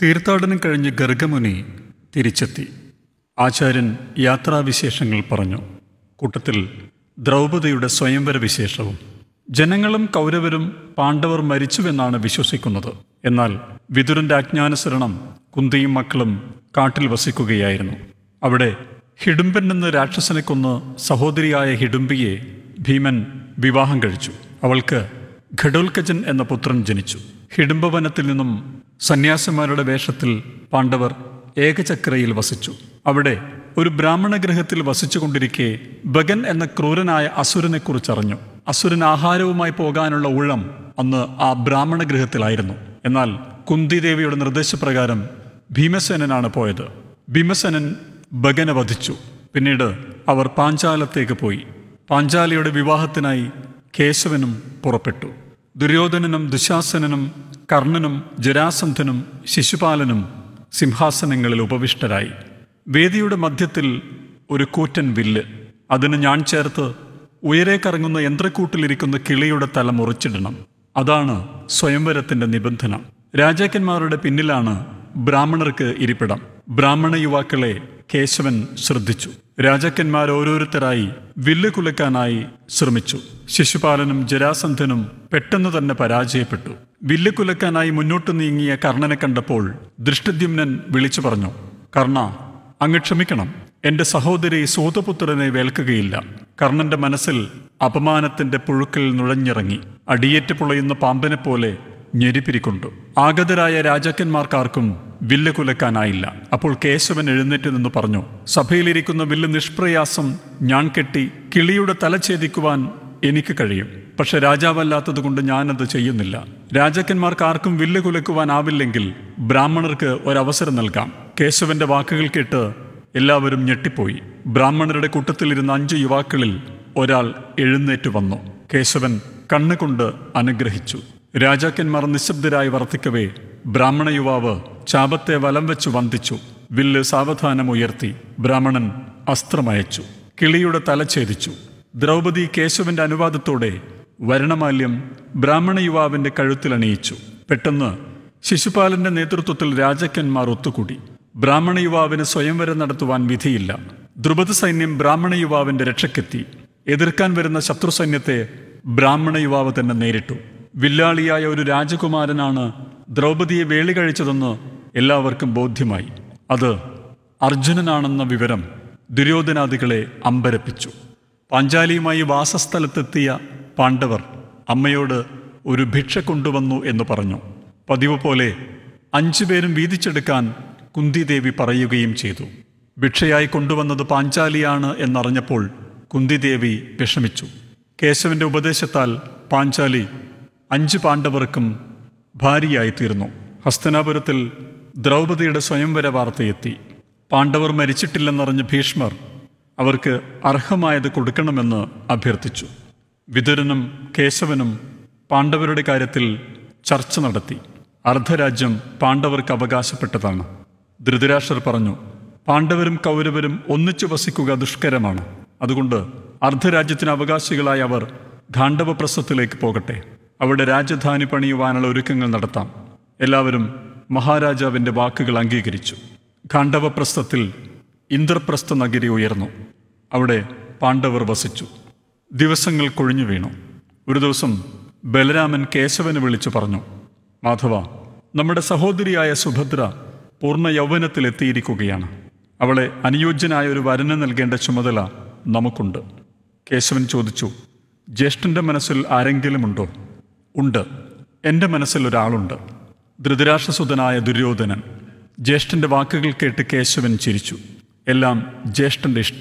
തീർത്ഥാടനം കഴിഞ്ഞ് ഗർഗമുനി തിരിച്ചെത്തി ആചാര്യൻ യാത്രാവിശേഷങ്ങൾ പറഞ്ഞു കൂട്ടത്തിൽ ദ്രൗപദിയുടെ സ്വയംവര വിശേഷവും ജനങ്ങളും കൗരവരും പാണ്ഡവർ മരിച്ചുവെന്നാണ് വിശ്വസിക്കുന്നത് എന്നാൽ വിതുരന്റെ അജ്ഞാനുസരണം കുന്തിയും മക്കളും കാട്ടിൽ വസിക്കുകയായിരുന്നു അവിടെ ഹിഡുംബൻ എന്ന രാക്ഷസനെ കൊന്ന് സഹോദരിയായ ഹിഡുംബിയെ ഭീമൻ വിവാഹം കഴിച്ചു അവൾക്ക് ഘടോൽക്കജൻ എന്ന പുത്രൻ ജനിച്ചു ഹിഡുംബവനത്തിൽ നിന്നും സന്യാസിമാരുടെ വേഷത്തിൽ പാണ്ഡവർ ഏകചക്രയിൽ വസിച്ചു അവിടെ ഒരു ബ്രാഹ്മണ ഗൃഹത്തിൽ വസിച്ചുകൊണ്ടിരിക്കെ ബഗൻ എന്ന ക്രൂരനായ അസുരനെ കുറിച്ചറിഞ്ഞു അസുരൻ ആഹാരവുമായി പോകാനുള്ള ഉള്ളം അന്ന് ആ ബ്രാഹ്മണ ഗൃഹത്തിലായിരുന്നു എന്നാൽ കുന്തിദേവിയുടെ നിർദ്ദേശപ്രകാരം ഭീമസേനനാണ് പോയത് ഭീമസേനൻ ബഗനെ വധിച്ചു പിന്നീട് അവർ പാഞ്ചാലത്തേക്ക് പോയി പാഞ്ചാലിയുടെ വിവാഹത്തിനായി കേശവനും പുറപ്പെട്ടു ദുര്യോധനനും ദുശാസനനും കർണനും ജരാസന്ധനും ശിശുപാലനും സിംഹാസനങ്ങളിൽ ഉപവിഷ്ടരായി വേദിയുടെ മധ്യത്തിൽ ഒരു കൂറ്റൻ വില്ല് അതിന് ഞാൻ ചേർത്ത് ഉയരെ കറങ്ങുന്ന യന്ത്രക്കൂട്ടിലിരിക്കുന്ന കിളിയുടെ തല മുറിച്ചിടണം അതാണ് സ്വയംവരത്തിന്റെ നിബന്ധന രാജാക്കന്മാരുടെ പിന്നിലാണ് ബ്രാഹ്മണർക്ക് ഇരിപ്പിടം ബ്രാഹ്മണ യുവാക്കളെ കേശവൻ ശ്രദ്ധിച്ചു രാജാക്കന്മാർ ഓരോരുത്തരായി വില്ല് കുലക്കാനായി ശ്രമിച്ചു ശിശുപാലനും ജരാസന്ധനും പെട്ടെന്ന് തന്നെ പരാജയപ്പെട്ടു വില്ല് കുലക്കാനായി മുന്നോട്ട് നീങ്ങിയ കർണനെ കണ്ടപ്പോൾ ദൃഷ്ടദ്യുമ്നൻ വിളിച്ചു പറഞ്ഞു കർണ അങ്ങ് ക്ഷമിക്കണം എന്റെ സഹോദരി സൂതപുത്രനെ വേൽക്കുകയില്ല കർണന്റെ മനസ്സിൽ അപമാനത്തിന്റെ പുഴുക്കൾ നുഴഞ്ഞിറങ്ങി അടിയേറ്റ് പുളയുന്ന പാമ്പിനെ പോലെ ഞെരിപ്പിരിക്കൊണ്ടു ആഗതരായ രാജാക്കന്മാർക്കാർക്കും വില്ല് കുലക്കാനായില്ല അപ്പോൾ കേശവൻ എഴുന്നേറ്റ് നിന്ന് പറഞ്ഞു സഭയിലിരിക്കുന്ന വില്ല് നിഷ്പ്രയാസം ഞാൻ കെട്ടി കിളിയുടെ തല ഛേദിക്കുവാൻ എനിക്ക് കഴിയും പക്ഷെ രാജാവല്ലാത്തതുകൊണ്ട് ഞാനത് ചെയ്യുന്നില്ല രാജാക്കന്മാർക്ക് ആർക്കും വില്ല് കുലക്കുവാനാവില്ലെങ്കിൽ ബ്രാഹ്മണർക്ക് ഒരവസരം നൽകാം കേശവന്റെ വാക്കുകൾ കേട്ട് എല്ലാവരും ഞെട്ടിപ്പോയി ബ്രാഹ്മണരുടെ കൂട്ടത്തിലിരുന്ന അഞ്ച് യുവാക്കളിൽ ഒരാൾ എഴുന്നേറ്റ് വന്നു കേശവൻ കണ്ണുകൊണ്ട് അനുഗ്രഹിച്ചു രാജാക്കന്മാർ നിശബ്ദരായി വർത്തിക്കവേ ബ്രാഹ്മണ യുവാവ് ചാപത്തെ വലം വെച്ച് വന്ദിച്ചു വില്ല് സാവധാനം ഉയർത്തി ബ്രാഹ്മണൻ അസ്ത്രമയച്ചു കിളിയുടെ തല ഛേദിച്ചു ദ്രൗപദി കേശവന്റെ അനുവാദത്തോടെ വരണമാല്യം ബ്രാഹ്മണ യുവാവിന്റെ കഴുത്തിലണിയിച്ചു പെട്ടെന്ന് ശിശുപാലന്റെ നേതൃത്വത്തിൽ രാജാക്കന്മാർ ഒത്തുകൂടി ബ്രാഹ്മണ യുവാവിന് സ്വയംവരം നടത്തുവാൻ വിധിയില്ല ദ്രുപദ സൈന്യം ബ്രാഹ്മണ യുവാവിന്റെ രക്ഷയ്ക്കെത്തി എതിർക്കാൻ വരുന്ന ശത്രു സൈന്യത്തെ ബ്രാഹ്മണ യുവാവ് തന്നെ നേരിട്ടു വില്ലാളിയായ ഒരു രാജകുമാരനാണ് ദ്രൗപദിയെ വേളി കഴിച്ചതെന്ന് എല്ലാവർക്കും ബോധ്യമായി അത് അർജുനനാണെന്ന വിവരം ദുര്യോധനാദികളെ അമ്പരപ്പിച്ചു പാഞ്ചാലിയുമായി വാസസ്ഥലത്തെത്തിയ പാണ്ഡവർ അമ്മയോട് ഒരു ഭിക്ഷ കൊണ്ടുവന്നു എന്ന് പറഞ്ഞു പതിവ് പോലെ അഞ്ചുപേരും വീതിച്ചെടുക്കാൻ കുന്തിദേവി പറയുകയും ചെയ്തു ഭിക്ഷയായി കൊണ്ടുവന്നത് പാഞ്ചാലിയാണ് എന്നറിഞ്ഞപ്പോൾ കുന്തിദേവി വിഷമിച്ചു കേശവന്റെ ഉപദേശത്താൽ പാഞ്ചാലി അഞ്ച് പാണ്ഡവർക്കും ഭാര്യയായിത്തീർന്നു ഹസ്തനാപുരത്തിൽ ദ്രൗപദിയുടെ സ്വയംവര വാർത്തയെത്തി പാണ്ഡവർ മരിച്ചിട്ടില്ലെന്നറിഞ്ഞ ഭീഷ്മർ അവർക്ക് അർഹമായത് കൊടുക്കണമെന്ന് അഭ്യർത്ഥിച്ചു വിതുരനും കേശവനും പാണ്ഡവരുടെ കാര്യത്തിൽ ചർച്ച നടത്തി അർദ്ധരാജ്യം പാണ്ഡവർക്ക് അവകാശപ്പെട്ടതാണ് ധൃതരാഷ്ട്രർ പറഞ്ഞു പാണ്ഡവരും കൗരവരും ഒന്നിച്ചു വസിക്കുക ദുഷ്കരമാണ് അതുകൊണ്ട് അർദ്ധരാജ്യത്തിന് അവകാശികളായ അവർ ഖാണ്ഡവപ്രസ്ഥത്തിലേക്ക് പോകട്ടെ അവിടെ രാജധാനി പണിയുവാനുള്ള ഒരുക്കങ്ങൾ നടത്താം എല്ലാവരും മഹാരാജാവിന്റെ വാക്കുകൾ അംഗീകരിച്ചു ഖാണ്ഡവപ്രസ്ഥത്തിൽ ഇന്ദ്രപ്രസ്ഥ നഗരി ഉയർന്നു അവിടെ പാണ്ഡവർ വസിച്ചു ദിവസങ്ങൾ കൊഴിഞ്ഞു വീണു ഒരു ദിവസം ബലരാമൻ കേശവനെ വിളിച്ചു പറഞ്ഞു മാധവ നമ്മുടെ സഹോദരിയായ സുഭദ്ര പൂർണ്ണ യൗവനത്തിൽ എത്തിയിരിക്കുകയാണ് അവളെ അനുയോജ്യനായ ഒരു വരന് നൽകേണ്ട ചുമതല നമുക്കുണ്ട് കേശവൻ ചോദിച്ചു ജ്യേഷ്ഠന്റെ മനസ്സിൽ ആരെങ്കിലുമുണ്ടോ ഉണ്ട് എൻ്റെ മനസ്സിൽ ഒരാളുണ്ട് ധൃതരാഷ്ട്രസുതനായ ദുര്യോധനൻ ജ്യേഷ്ഠന്റെ വാക്കുകൾ കേട്ട് കേശവൻ ചിരിച്ചു എല്ലാം ജ്യേഷ്ഠന്റെ ഇഷ്ടം